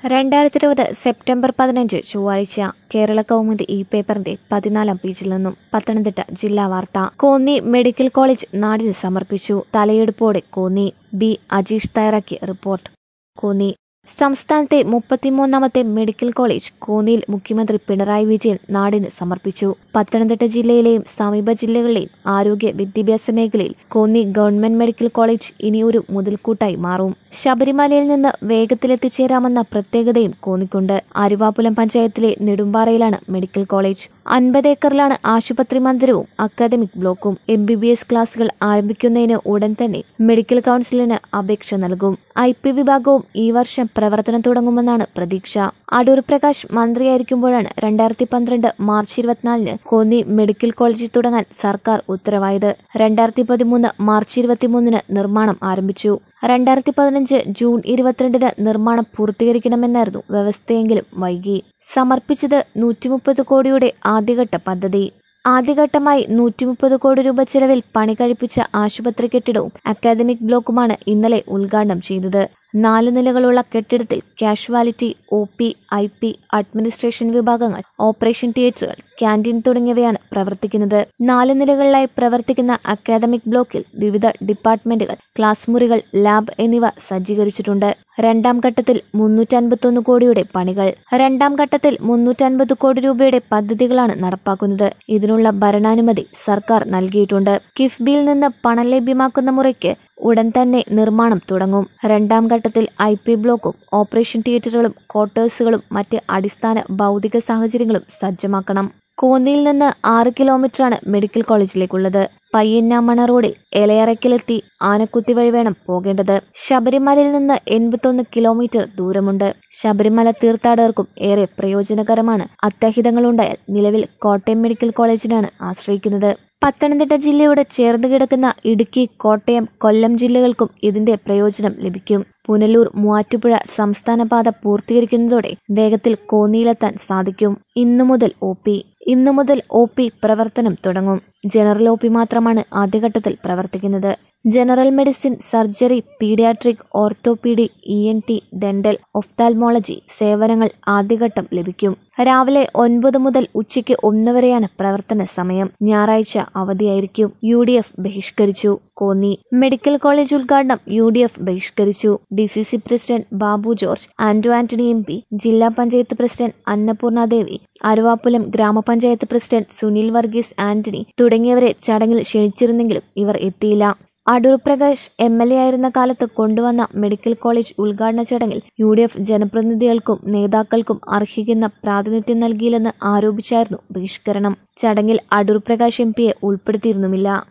രണ്ടായിരത്തി ഇരുപത് സെപ്റ്റംബർ പതിനഞ്ച് ചൊവ്വാഴ്ച കേരള കൗമുദി ഈ പേപ്പറിന്റെ പതിനാലാം പേജിൽ നിന്നും പത്തനംതിട്ട ജില്ലാ വാർത്ത കോന്നി മെഡിക്കൽ കോളേജ് നാടിന് സമർപ്പിച്ചു തലയെടുപ്പോടെ കോന്നി ബി അജീഷ് തയ്യാറാക്കിയ റിപ്പോർട്ട് കോന്നി സംസ്ഥാനത്തെ മുപ്പത്തിമൂന്നാമത്തെ മെഡിക്കൽ കോളേജ് കോന്നിയിൽ മുഖ്യമന്ത്രി പിണറായി വിജയൻ നാടിന് സമർപ്പിച്ചു പത്തനംതിട്ട ജില്ലയിലെയും സമീപ ജില്ലകളിലെയും ആരോഗ്യ വിദ്യാഭ്യാസ മേഖലയിൽ കോന്നി ഗവൺമെന്റ് മെഡിക്കൽ കോളേജ് ഇനിയൊരു മുതൽക്കൂട്ടായി മാറും ശബരിമലയിൽ നിന്ന് വേഗത്തിലെത്തിച്ചേരാമെന്ന പ്രത്യേകതയും കോന്നിക്കുണ്ട് അരുവാപുലം പഞ്ചായത്തിലെ നെടുമ്പാറയിലാണ് മെഡിക്കൽ കോളേജ് അൻപത് ഏക്കറിലാണ് ആശുപത്രി മന്ദിരവും അക്കാദമിക് ബ്ലോക്കും എം ബി ബി എസ് ക്ലാസുകൾ ആരംഭിക്കുന്നതിന് ഉടൻ തന്നെ മെഡിക്കൽ കൗൺസിലിന് അപേക്ഷ നൽകും ഐ പി വിഭാഗവും ഈ വർഷം പ്രവർത്തനം തുടങ്ങുമെന്നാണ് പ്രതീക്ഷ അടൂർ പ്രകാശ് മന്ത്രിയായിരിക്കുമ്പോഴാണ് രണ്ടായിരത്തി പന്ത്രണ്ട് മാർച്ച് ഇരുപത്തിനാലിന് കോന്നി മെഡിക്കൽ കോളേജ് തുടങ്ങാൻ സർക്കാർ ഉത്തരവായത് രണ്ടായിരത്തി പതിമൂന്ന് മാർച്ച് ഇരുപത്തിമൂന്നിന് നിർമ്മാണം ആരംഭിച്ചു രണ്ടായിരത്തി പതിനഞ്ച് ജൂൺ ഇരുപത്തിരണ്ടിന് നിർമ്മാണം പൂർത്തീകരിക്കണമെന്നായിരുന്നു വ്യവസ്ഥയെങ്കിലും വൈകി സമർപ്പിച്ചത് നൂറ്റിമുപ്പത് കോടിയുടെ ആദ്യഘട്ട പദ്ധതി ആദ്യഘട്ടമായി നൂറ്റി മുപ്പത് കോടി രൂപ ചെലവിൽ പണി കഴിപ്പിച്ച ആശുപത്രി കെട്ടിടവും അക്കാദമിക് ബ്ലോക്കുമാണ് ഇന്നലെ ഉദ്ഘാടനം ചെയ്തത് നാല് നിലകളുള്ള കെട്ടിടത്തിൽ casualty O P I P administration വിഭാഗങ്ങൾ ഓപ്പറേഷൻ തിയേറ്ററുകൾ ക്യാൻറ്റീൻ തുടങ്ങിയവയാണ് പ്രവർത്തിക്കുന്നത് നാല് നിലകളിലായി പ്രവർത്തിക്കുന്ന അക്കാദമിക് ബ്ലോക്കിൽ വിവിധ ഡിപ്പാർട്ട്മെന്റുകൾ ക്ലാസ് മുറികൾ ലാബ് എന്നിവ സജ്ജീകരിച്ചിട്ടുണ്ട് രണ്ടാം ഘട്ടത്തിൽ മുന്നൂറ്റൻപത്തൊന്ന് കോടിയുടെ പണികൾ രണ്ടാം ഘട്ടത്തിൽ മുന്നൂറ്റൻപത് കോടി രൂപയുടെ പദ്ധതികളാണ് നടപ്പാക്കുന്നത് ഇതിനുള്ള ഭരണാനുമതി സർക്കാർ നൽകിയിട്ടുണ്ട് കിഫ്ബിയിൽ നിന്ന് പണം ലഭ്യമാക്കുന്ന മുറയ്ക്ക് ഉടൻ തന്നെ നിർമ്മാണം തുടങ്ങും രണ്ടാം ഘട്ടത്തിൽ ഐ പി ബ്ലോക്കും ഓപ്പറേഷൻ തിയേറ്ററുകളും ക്വാർട്ടേഴ്സുകളും മറ്റ് അടിസ്ഥാന ഭൗതിക സാഹചര്യങ്ങളും സജ്ജമാക്കണം കോന്നിയിൽ നിന്ന് ആറ് കിലോമീറ്ററാണ് മെഡിക്കൽ കോളേജിലേക്കുള്ളത് പയ്യന്നാമണ റോഡിൽ എലയറയ്ക്കലെത്തി ആനക്കുത്തി വഴി വേണം പോകേണ്ടത് ശബരിമലയിൽ നിന്ന് എൺപത്തൊന്ന് കിലോമീറ്റർ ദൂരമുണ്ട് ശബരിമല തീർത്ഥാടകർക്കും ഏറെ പ്രയോജനകരമാണ് അത്യാഹിതങ്ങളുണ്ടായാൽ നിലവിൽ കോട്ടയം മെഡിക്കൽ കോളേജിനാണ് ആശ്രയിക്കുന്നത് പത്തനംതിട്ട ജില്ലയോട് ചേർന്ന് കിടക്കുന്ന ഇടുക്കി കോട്ടയം കൊല്ലം ജില്ലകൾക്കും ഇതിന്റെ പ്രയോജനം ലഭിക്കും പുനലൂർ മൂവാറ്റുപുഴ സംസ്ഥാന പാത പൂർത്തീകരിക്കുന്നതോടെ വേഗത്തിൽ കോന്നിയിലെത്താൻ സാധിക്കും ഇന്നു മുതൽ ഒ പി ഇന്നു മുതൽ ഒ പി പ്രവർത്തനം തുടങ്ങും ജനറൽ ഒ പി മാത്രമാണ് ആദ്യഘട്ടത്തിൽ പ്രവർത്തിക്കുന്നത് general medicine surgery paediatric orthopaedic E N T dental ophthalmology സേവനങ്ങൾ ആദ്യഘട്ടം ലഭിക്കും രാവിലെ ഒൻപത് മുതൽ ഉച്ചയ്ക്ക് ഒന്ന് വരെയാണ് പ്രവർത്തന സമയം ഞായറാഴ്ച അവധിയായിരിക്കും യു ഡി എഫ് ബഹിഷ്കരിച്ചു കോന്നി മെഡിക്കൽ കോളേജ് ഉദ്ഘാടനം യു ഡി എഫ് ബഹിഷ്കരിച്ചു D C C president Babu George Anto Antony M P ജില്ലാ പഞ്ചായത്ത് പ്രസിഡന്റ് അന്നപൂർണ ദേവി അരുവാപ്പുലം ഗ്രാമപഞ്ചായത്ത് പ്രസിഡന്റ് സുനിൽ വർഗീസ് ആന്റണി തുടങ്ങിയവരെ ചടങ്ങിൽ ക്ഷണിച്ചിരുന്നെങ്കിലും ഇവർ എത്തിയില്ല Adoor Prakash M L A ആയിരുന്ന കാലത്ത് കൊണ്ടുവന്ന മെഡിക്കൽ കോളേജ് ഉദ്ഘാടന ചടങ്ങിൽ യു ഡി എഫ് ജനപ്രതിനിധികൾക്കും നേതാക്കൾക്കും അർഹിക്കുന്ന പ്രാതിനിധ്യം നൽകിയില്ലെന്ന് ആരോപിച്ചായിരുന്നു ബഹിഷ്കരണം ചടങ്ങിൽ അടൂർ പ്രകാശ് എം പിയെ ഉൾപ്പെടുത്തിയിരുന്നുമില്ല